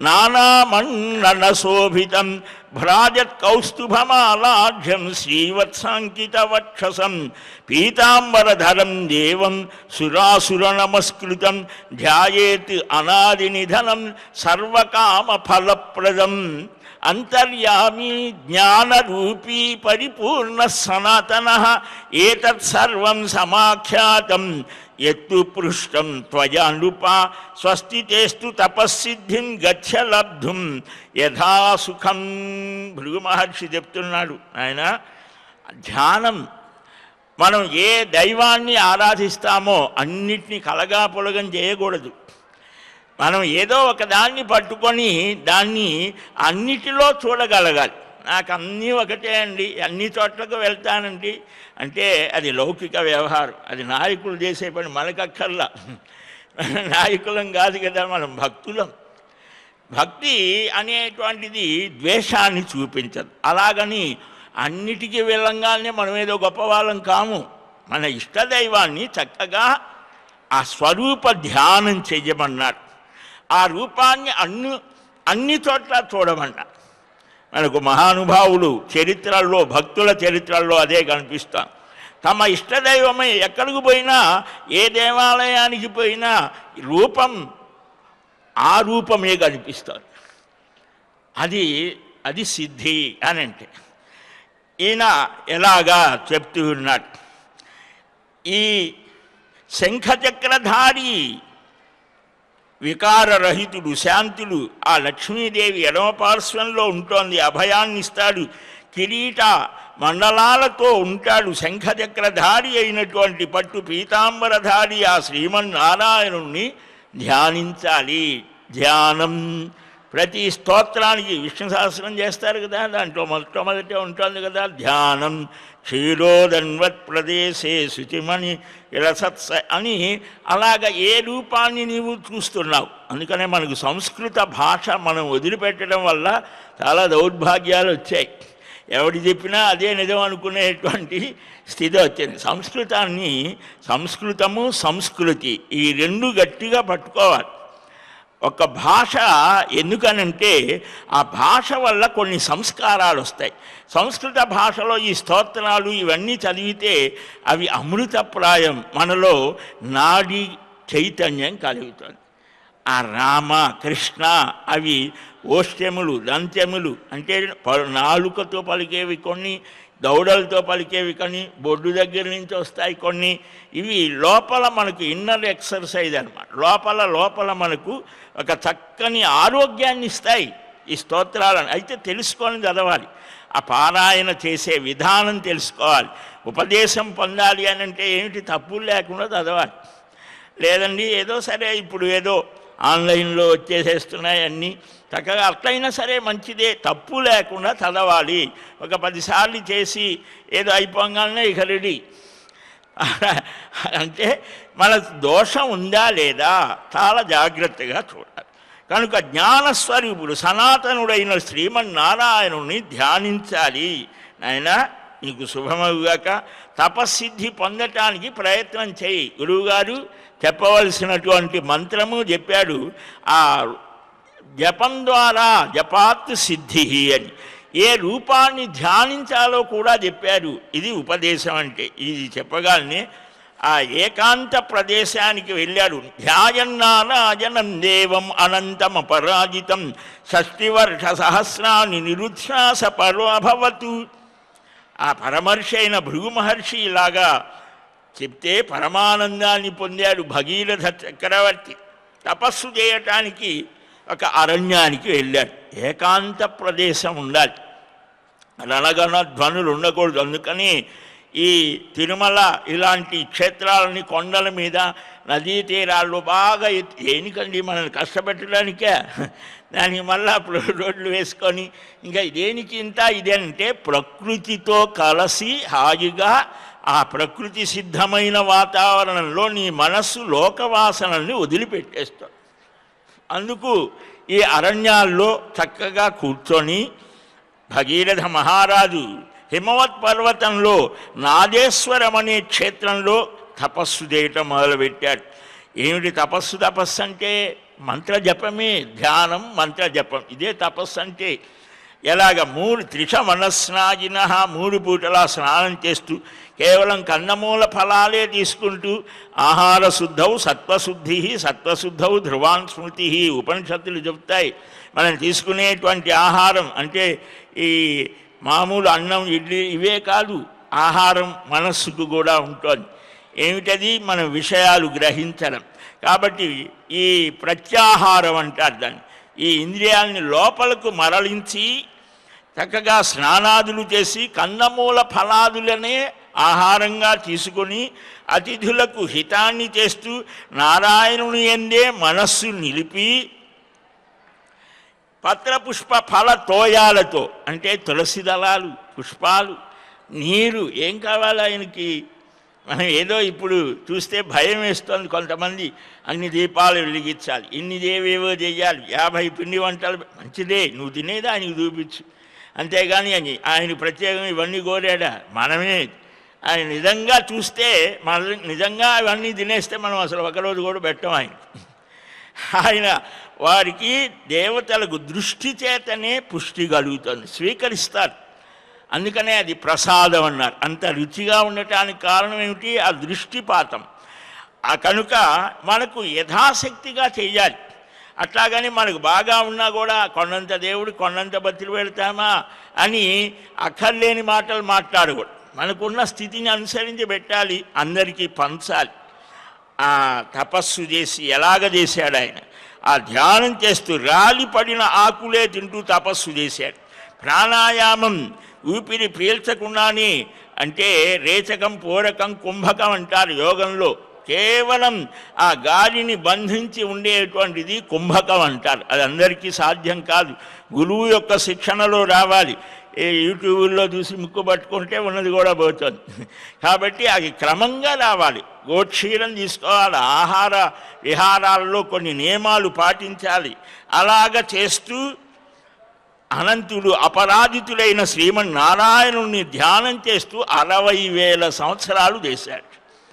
Speaker 1: నానామన్ననశోభితం భ్రాజత్ కౌస్తుభమాలాఢ్యం శ్రీవత్సాంకితవక్షసం పీతాంబరధరం దేవం సురాసుర నమస్కృతం ధ్యాయేత్ అనాదినిధనం సర్వకామఫలప్రదం అంతర్యామి జ్ఞానరూపీ పరిపూర్ణ సనాతన ఏతత్సర్వం సమాఖ్యాతం ఎత్తు పృష్టం త్వయా నృప స్వస్తి తేస్తు తపస్సిద్ధిం గచ్చ లబ్ధుం యథా సుఖం భృగు మహర్షి చెప్తున్నాడు ఆయన ధ్యానం మనం ఏ దైవాన్ని ఆరాధిస్తామో అన్నిటినీ కలగా పొలగం చేయకూడదు మనం ఏదో ఒక దాన్ని పట్టుకొని దాన్ని అన్నిటిలో చూడగలగాలి నాకు అన్నీ ఒకటే అండి అన్ని చోట్లకు వెళ్తానండి అంటే అది లౌకిక వ్యవహారం అది నాయకులు చేసే పని మనకక్కర్లా నాయకులం కాదు కదా మనం భక్తులం భక్తి అనేటువంటిది ద్వేషాన్ని చూపించదు అలాగని అన్నిటికీ వెళ్ళంగానే మనం ఏదో గొప్పవాళ్ళం కాము మన ఇష్టదైవాన్ని చక్కగా ఆ స్వరూప ధ్యానం చెయ్యమన్నాడు ఆ రూపాన్ని అన్ని అన్ని చోట్ల చూడమన్నారు మనకు మహానుభావులు చరిత్రల్లో భక్తుల చరిత్రల్లో అదే కనిపిస్తాం తమ ఇష్టదైవమే ఎక్కడికి పోయినా ఏ దేవాలయానికి పోయినా రూపం ఆ రూపమే కనిపిస్తుంది అది అది సిద్ధి అని అంటే ఈయన ఎలాగా చెప్తూ ఉన్నాడు ఈ శంఖచక్రధారి వికారరహితుడు శాంతుడు ఆ లక్ష్మీదేవి ఎడమ పార్శ్వంలో ఉంటోంది అభయాన్ని ఇస్తాడు కిరీట మండలాలతో ఉంటాడు శంఖచక్రధారి అయినటువంటి పట్టు పీతాంబరధారి ఆ శ్రీమన్నారాయణుణ్ణి ధ్యానించాలి ధ్యానం ప్రతి స్తోత్రానికి విష్ణు సహస్రం చేస్తారు కదా దాంట్లో మొట్టమొదటే ఉంటుంది కదా ధ్యానం క్షీరోదన్వత్ ప్రదేశే శుచిమణి విలసత్స అని అలాగ ఏ రూపాన్ని నీవు చూస్తున్నావు అందుకనే మనకు సంస్కృత భాష మనం వదిలిపెట్టడం వల్ల చాలా దౌర్భాగ్యాలు వచ్చాయి ఎవడు చెప్పినా అదే నిజం అనుకునేటువంటి స్థితి వచ్చింది సంస్కృతాన్ని సంస్కృతము సంస్కృతి ఈ రెండు గట్టిగా పట్టుకోవాలి ఒక భాష ఎందుకనంటే ఆ భాష వల్ల కొన్ని సంస్కారాలు వస్తాయి సంస్కృత భాషలో ఈ స్తోత్రాలు ఇవన్నీ చదివితే అవి అమృతప్రాయం మనలో నాడి చైతన్యం కలుగుతుంది ఆ రామ కృష్ణ అవి ఓష్ట్యములు దంత్యములు అంటే ప- నాలుకతో పలికేవి కొన్ని దౌడలతో పలికేవి కొన్ని బొడ్డు దగ్గర నుంచి వస్తాయి కొన్ని ఇవి లోపల మనకు ఇన్నర్ ఎక్సర్సైజ్ అన్నమాట లోపల లోపల మనకు ఒక చక్కని ఆరోగ్యాన్ని ఇస్తాయి ఈ స్తోత్రాలను అయితే తెలుసుకొని చదవాలి ఆ పారాయణ చేసే విధానం తెలుసుకోవాలి ఉపదేశం పొందాలి అని అంటే ఏమిటి తప్పులు లేకుండా చదవాలి లేదండి ఏదో సరే ఇప్పుడు ఏదో ఆన్లైన్లో వచ్చేసేస్తున్నాయి అన్నీ చక్కగా అట్లయినా సరే మంచిదే తప్పు లేకుండా చదవాలి ఒక పదిసార్లు చేసి ఏదో అయిపోగానే ఇక రెడీ అంటే మన దోషం ఉందా లేదా చాలా జాగ్రత్తగా చూడాలి కనుక జ్ఞానస్వరూపుడు సనాతనుడైన శ్రీమన్నారాయణుని ధ్యానించాలి నాయన నీకు శుభమగుగాక తపస్సిద్ధి పొందటానికి ప్రయత్నం చేయి గురువుగారు చెప్పవలసినటువంటి మంత్రము చెప్పాడు ఆ జపం ద్వారా జపాత్ సిద్ధి అని ఏ రూపాన్ని ధ్యానించాలో కూడా చెప్పారు ఇది ఉపదేశం అంటే ఇది చెప్పగానే ఆ ఏకాంత ప్రదేశానికి వెళ్ళాడు ధ్యాయన్నారాజనం దేవం అనంతం అపరాజితం షష్టివర్ష సహస్రాన్ని నిరుధ్యాస పరో అభవతు ఆ పరమర్షి అయిన భృగు మహర్షి ఇలాగా చెప్తే పరమానందాన్ని పొందాడు భగీరథ చక్రవర్తి తపస్సు చేయటానికి ఒక అరణ్యానికి వెళ్ళాడు ఏకాంత ప్రదేశం ఉండాలి రణగణ ధ్వనులు ఉండకూడదు అందుకని ఈ తిరుమల ఇలాంటి క్షేత్రాలని కొండల మీద నదీ తీరాల్లో బాగా ఎత్తు దేనికండి మనల్ని కష్టపెట్టడానికే దానికి మళ్ళీ అప్పుడు రోడ్లు వేసుకొని ఇంకా దేనికి ఇంత ఇదేంటే ప్రకృతితో కలిసి హాయిగా ఆ ప్రకృతి సిద్ధమైన వాతావరణంలో నీ మనస్సు లోకవాసనల్ని వదిలిపెట్టేస్తాడు అందుకు ఈ అరణ్యాల్లో చక్కగా కూర్చొని భగీరథ మహారాజు హిమవత్ పర్వతంలో నాదేశ్వరం అనే క్షేత్రంలో తపస్సు చేయటం మొదలుపెట్టాడు ఏమిటి తపస్సు తపస్సు అంటే మంత్ర జపమే ధ్యానం మంత్ర జపం ఇదే తపస్సు అంటే ఎలాగ మూడు త్రిష మనస్నాజిన మూడు పూటలా స్నానం చేస్తూ కేవలం కన్నమూల ఫలాలే తీసుకుంటూ ఆహార శుద్ధవు సత్వశుద్ధి సత్వశుద్ధవు ధ్రువాన్ స్మృతి ఉపనిషత్తులు చెప్తాయి మనం తీసుకునేటువంటి ఆహారం అంటే ఈ మామూలు అన్నం ఇడ్లీ ఇవే కాదు ఆహారం మనస్సుకు కూడా ఉంటుంది ఏమిటది మన విషయాలు గ్రహించడం కాబట్టి ఈ ప్రత్యాహారం అంటారు దాన్ని ఈ ఇంద్రియాలని లోపలకు మరలించి చక్కగా స్నానాదులు చేసి కందమూల ఫలాదులనే ఆహారంగా తీసుకొని అతిథులకు హితాన్ని చేస్తూ నారాయణుని ఎందే మనస్సు నిలిపి పత్రపుష్ప ఫల తోయాలతో అంటే తులసి దళాలు పుష్పాలు నీరు ఏం కావాలి ఆయనకి మనం ఏదో ఇప్పుడు చూస్తే భయం వేస్తుంది కొంతమంది అన్ని దీపాలు వెలిగించాలి ఇన్ని దేవేవో చేయాలి యాభై పిండి వంటలు మంచిదే నువ్వు తినేది ఆయనకి చూపించు అంతేగాని అని ఆయన ప్రత్యేకంగా ఇవన్నీ కోరాడా మనమే ఆయన నిజంగా చూస్తే మన నిజంగా అవన్నీ తినేస్తే మనం అసలు ఒకరోజు కూడా పెట్టం ఆయన ఆయన వారికి దేవతలకు దృష్టి చేతనే పుష్టి కలుగుతుంది స్వీకరిస్తారు అందుకనే అది ప్రసాదం అన్నారు అంత రుచిగా ఉండటానికి కారణం ఏమిటి ఆ దృష్టిపాతం ఆ కనుక మనకు యథాశక్తిగా చెయ్యాలి అట్లాగని మనకు బాగా ఉన్నా కూడా కొండంత దేవుడు కొండంత బతిలు పెడతామా అని అక్కర్లేని మాటలు మాట్లాడకూడదు మనకున్న స్థితిని అనుసరించి పెట్టాలి అందరికీ పంచాలి ఆ తపస్సు చేసి ఎలాగ చేశాడు ఆయన ఆ ధ్యానం చేస్తూ రాలి పడిన ఆకులే తింటూ తపస్సు చేశాడు ప్రాణాయామం ఊపిరి పీల్చకుండానే అంటే రేచకం పూరకం కుంభకం అంటారు యోగంలో కేవలం ఆ గాలిని బంధించి ఉండేటువంటిది కుంభకం అంటారు అది అందరికీ సాధ్యం కాదు గురువు యొక్క శిక్షణలో రావాలి ఏ యూట్యూబ్లో చూసి ముక్కు పట్టుకుంటే ఉన్నది కూడా పోతుంది కాబట్టి అది క్రమంగా రావాలి గోక్షీరం తీసుకోవాలి ఆహార విహారాల్లో కొన్ని నియమాలు పాటించాలి అలాగ చేస్తూ అనంతుడు అపరాజితుడైన శ్రీమన్నారాయణుణ్ణి ధ్యానం చేస్తూ అరవై వేల సంవత్సరాలు చేశాడు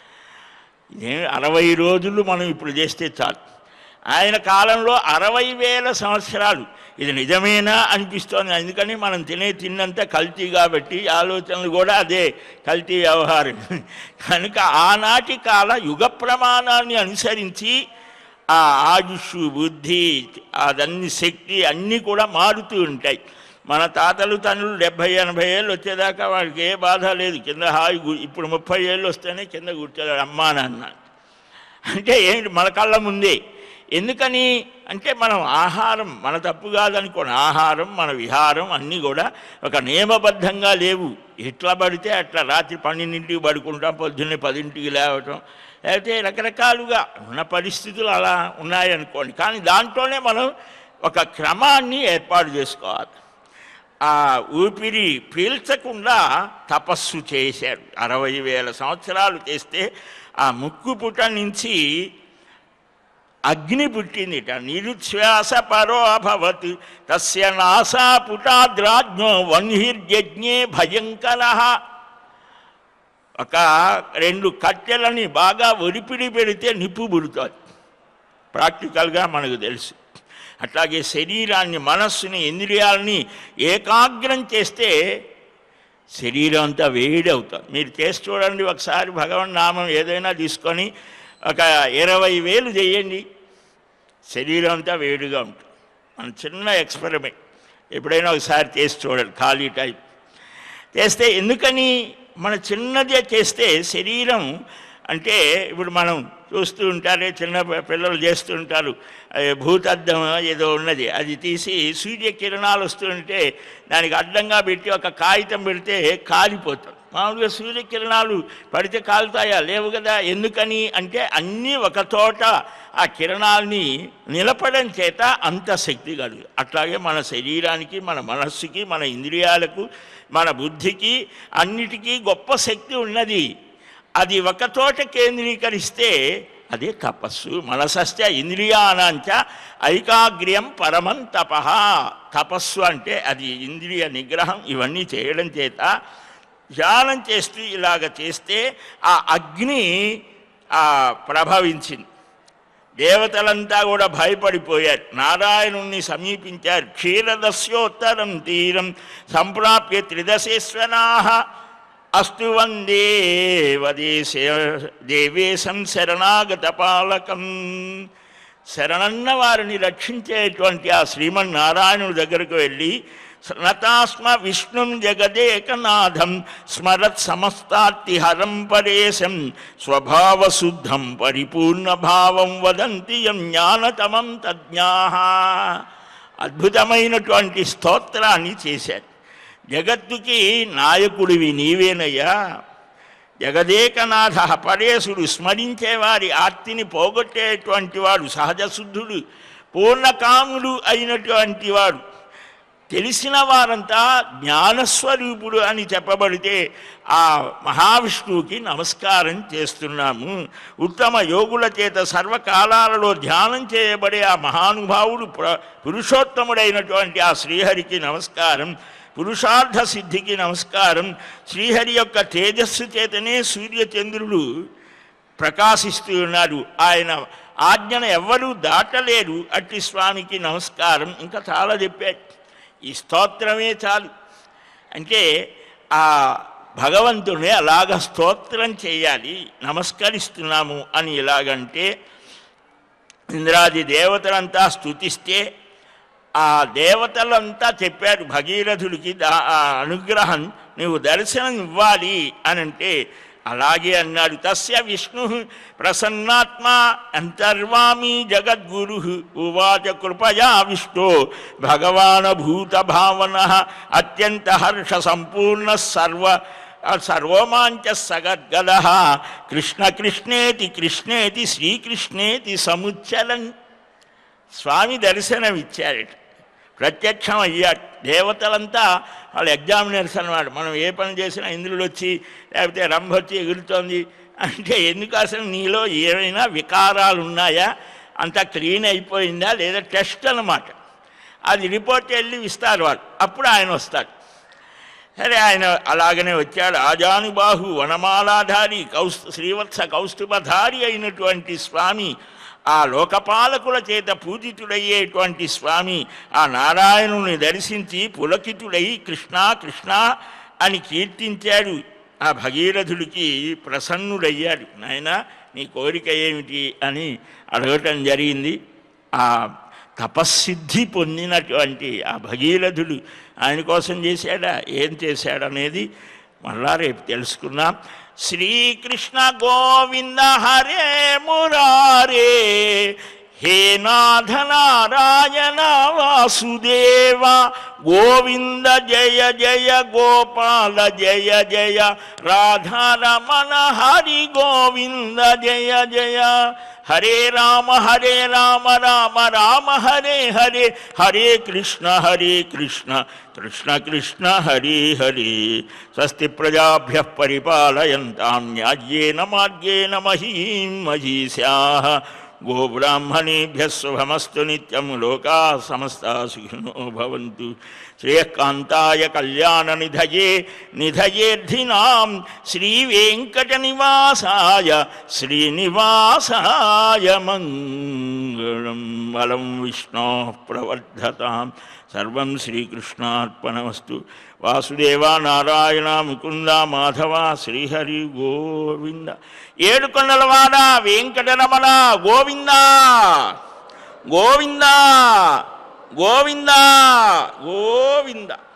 Speaker 1: ఇదే అరవై రోజులు మనం ఇప్పుడు చేస్తే చాలు ఆయన కాలంలో అరవై వేల సంవత్సరాలు ఇది నిజమేనా అనిపిస్తోంది అందుకని మనం తినే తిన్నంత కల్తీ కాబట్టి ఆలోచనలు కూడా అదే కల్తీ వ్యవహారం కనుక ఆనాటి కాల యుగ ప్రమాణాన్ని అనుసరించి ఆ ఆయుష్ బుద్ధి అదన్ని శక్తి అన్నీ కూడా మారుతూ ఉంటాయి మన తాతలు తండ్రులు డెబ్భై ఎనభై ఏళ్ళు వచ్చేదాకా వాడికి ఏ బాధ లేదు కింద హాయి గు- ఇప్పుడు ముప్పై ఏళ్ళు వస్తేనే కింద కూర్చోలేడు అమ్మా నాన్న అంటే ఏంటి మన కళ్ళ ముందే ఎందుకని అంటే మనం ఆహారం మన తప్పు కాదనుకోండి ఆహారం మన విహారం అన్నీ కూడా ఒక నియమబద్ధంగా లేవు ఎట్లా పడితే అట్లా రాత్రి పన్నెండింటికి పడుకుంటాం పొద్దున్నే పదింటికి లేవటం లేకపోతే రకరకాలుగా ఉన్న పరిస్థితులు అలా ఉన్నాయనుకోండి కానీ దాంట్లోనే మనం ఒక క్రమాన్ని ఏర్పాటు చేసుకోవాలి ఆ ఊపిరి పీల్చకుండా తపస్సు చేశాడు అరవై వేల సంవత్సరాలు చేస్తే ఆ ముక్కు పుట నుంచి అగ్ని పుట్టిందిట నిరుచ్ఛ్వాస పరో అభవత్ తస్య నాసా పుటాద్రాజ్ఞో వన్హిర్యజ్ఞే భయంకర ఒక రెండు కట్టెలని బాగా ఒరిపిడి పెడితే నిప్పు పుడుతుంది ప్రాక్టికల్గా మనకు తెలుసు అట్లాగే శరీరాన్ని మనస్సుని ఇంద్రియాలని ఏకాగ్రం చేస్తే శరీరం అంతా వేడి అవుతుంది మీరు చేసి చూడండి ఒకసారి భగవన్ నామం ఏదైనా తీసుకొని ఒక ఇరవై వేలు చేయండి శరీరం అంతా వేడిగా ఉంటుంది మన చిన్న ఎక్స్పెరిమెంట్ ఎప్పుడైనా ఒకసారి చేసి చూడండి ఖాళీ టైం చేస్తే ఎందుకని మన చిన్నదే చేస్తే శరీరం అంటే ఇప్పుడు మనం చూస్తూ ఉంటారే చిన్న పి- పిల్లలు చేస్తూ ఉంటారు అది భూతద్దం ఏదో ఉన్నది అది తీసి సూర్యకిరణాలు వస్తుంటే దానికి అడ్డంగా పెట్టి ఒక కాగితం పెడితే కాలిపోతుంది మామూలుగా సూర్యకిరణాలు పడితే కాలుతాయా లేవు కదా ఎందుకని అంటే అన్నీ ఒక చోట ఆ కిరణాల్ని నిలపడం చేత అంత శక్తి కలుగు అట్లాగే మన శరీరానికి మన మనస్సుకి మన ఇంద్రియాలకు మన బుద్ధికి అన్నిటికీ గొప్ప శక్తి ఉన్నది అది ఒక చోట కేంద్రీకరిస్తే అదే తపస్సు మనసస్య ఇంద్రియానాంచ ఐకాగ్ర్యం పరమం తప తపస్సు అంటే అది ఇంద్రియ నిగ్రహం ఇవన్నీ చేయడం చేత ధ్యానం చేస్తూ ఇలాగ చేస్తే ఆ అగ్ని ఆ ప్రభవించింది దేవతలంతా కూడా భయపడిపోయారు నారాయణుణ్ణి సమీపించారు క్షీరదస్యోత్తరం తీరం సంప్రాప్య త్రిదశేశ్వరాహ అస్తు వందే వదేశే దేవేశం శరణాగత పాలకం శరణన్న వారిని రక్షించేటువంటి ఆ శ్రీమన్నారాయణుడి దగ్గరకు వెళ్ళి నతాస్మ విష్ణుం జగదేకనాథం స్మరత్ సమస్తార్తిహరం పరేశం స్వభావశుద్ధం పరిపూర్ణ భావం వదంతి యం జ్ఞానతమం తజ్ఞా అద్భుతమైనటువంటి స్తోత్రాన్ని చేశారు జగత్తుకి నాయకుడివి నీవేనయ్యా జగదేకనాథ పరేశుడు స్మరించేవారి ఆర్తిని పోగొట్టేటువంటి వాడు సహజశుద్ధుడు పూర్ణకాముడు అయినటువంటి వాడు తెలిసిన వారంతా జ్ఞానస్వరూపుడు అని చెప్పబడితే ఆ మహావిష్ణువుకి నమస్కారం చేస్తున్నాము ఉత్తమ యోగుల చేత సర్వకాలాలలో ధ్యానం చేయబడే ఆ మహానుభావుడు ప్ర పురుషోత్తముడైనటువంటి ఆ శ్రీహరికి నమస్కారం పురుషార్థ సిద్ధికి నమస్కారం శ్రీహరి యొక్క తేజస్సు చేతనే సూర్యచంద్రుడు ప్రకాశిస్తూ ఉన్నాడు ఆయన ఆజ్ఞను ఎవ్వరూ దాటలేరు అట్టి స్వామికి నమస్కారం ఇంకా చాలా చెప్పాడు ఈ స్తోత్రమే చాలు అంటే ఆ భగవంతుని అలాగ స్తోత్రం చేయాలి నమస్కరిస్తున్నాము అని ఎలాగంటే ఇంద్రాది దేవతలంతా స్తుతిస్తే ఆ దేవతలంతా చెప్పారు భగీరథుడికి దా ఆ అనుగ్రహం నువ్వు దర్శనం ఇవ్వాలి అని అంటే అలాగే అన్నాడు తస్య విష్ణు ప్రసన్నాత్మ అంతర్వామి జగద్గురు ఉవాచ కృపయా విష్ణు భగవాన్ భూత భావన అత్యంత హర్ష సంపూర్ణ సర్వ సర్వమాంచ సగద్గద కృష్ణ కృష్ణేతి కృష్ణేతి శ్రీకృష్ణేతి సముచ్చలన్ స్వామి దర్శనమిచ్చారట ప్రత్యక్షం అయ్యాడు దేవతలంతా వాళ్ళు ఎగ్జామినర్స్ అన్నమాట మనం ఏ పని చేసినా ఇంద్రుడు వచ్చి లేకపోతే రంభ వచ్చి ఎగురుతోంది అంటే ఎందుకు అసలు నీలో ఏమైనా వికారాలు ఉన్నాయా అంతా క్లీన్ అయిపోయిందా లేదా టెస్ట్ అన్నమాట అది రిపోర్ట్ వెళ్ళి ఇస్తారు వాళ్ళు అప్పుడు ఆయన వస్తాడు సరే ఆయన అలాగనే వచ్చాడు ఆజానుబాహు వనమాలాధారి కౌస్ శ్రీవత్స కౌస్తుభధారి అయినటువంటి స్వామి ఆ లోకపాలకుల చేత పూజితుడయ్యేటువంటి స్వామి ఆ నారాయణుని దర్శించి పులకితుడై కృష్ణ కృష్ణ అని కీర్తించాడు ఆ భగీరథుడికి ప్రసన్నుడయ్యాడు నాయన నీ కోరిక ఏమిటి అని అడగటం జరిగింది ఆ తపస్సిద్ధి పొందినటువంటి ఆ భగీరథుడు ఆయన కోసం చేశాడా ఏం చేశాడనేది మళ్ళా రేపు తెలుసుకుందాం శ్రీకృష్ణ గోవింద హరే మురారే హే నాథ నారాయణ వాసుదేవ గోవింద జయ జయ గోపాల జయ జయ రాధారమణ హరి గోవింద జయ జయ హరే రామ హరే రామ రామ రామ హరే హరే హరే కృష్ణ హరే కృష్ణ కృష్ణ కృష్ణ హరే హరే స్వస్తి ప్రజాభ్య పరిపాలయంతాం న్యాయ్యేన మార్గేణ మహీం మహీశా గోబ్రాహ్మణేభ్య శుభమస్తు నిత్యం లోకా సమస్తా సుఖినో భవంతు శ్రేయకాంతాయ కళ్యాణ నిధయే నిధయేర్ధినాం శ్రీవేంకట నివాసాయ శ్రీనివాసాయ మంగళం బలం విష్ణో ప్రవర్ధతాం సర్వం శ్రీకృష్ణార్పణమస్తు వాసుదేవ నారాయణ ముకుంద మాధవ శ్రీహరి గోవింద ఏడుకొండలవాడ వెంకటరమణ గోవింద గోవింద గోవింద గోవింద